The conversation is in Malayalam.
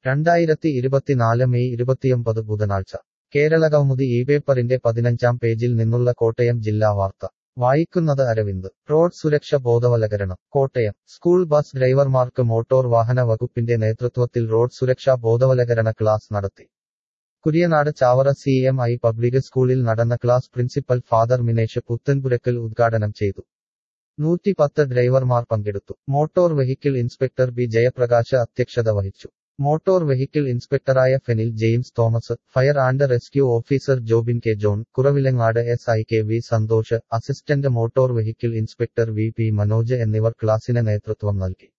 രണ്ടായിരത്തി ഇരുപത്തിനാല് മെയ് ഇരുപത്തിയൊമ്പത് ബുധനാഴ്ച കേരളകൗമുദി ഈ പേപ്പറിന്റെ പതിനഞ്ചാം പേജിൽ നിന്നുള്ള കോട്ടയം ജില്ലാ വാർത്ത വായിക്കുന്നത് അരവിന്ദ് റോഡ് സുരക്ഷ ബോധവൽക്കരണം കോട്ടയം സ്കൂൾ ബസ് ഡ്രൈവർമാർക്ക് മോട്ടോർ വാഹന വകുപ്പിന്റെ നേതൃത്വത്തിൽ റോഡ് സുരക്ഷാ ബോധവൽക്കരണ ക്ലാസ് നടത്തി Kuryanad Chavara C M I public സ്കൂളിൽ നടന്ന class principal father Minesh Puthenpurackal ഉദ്ഘാടനം ചെയ്തു നൂറ്റി പത്ത് ഡ്രൈവർമാർ പങ്കെടുത്തു motor vehicle inspector B Jayaprakash അധ്യക്ഷത വഹിച്ചു മോട്ടോർ വെഹിക്കിൾ ഇൻസ്പെക്ടറായ Fenil James Thomas fire and rescue officer Jobin K John Kuravilangad S I K V Santhosh assistant motor vehicle inspector V P Manoj എന്നിവർ ക്ലാസിന് നേതൃത്വം നൽകി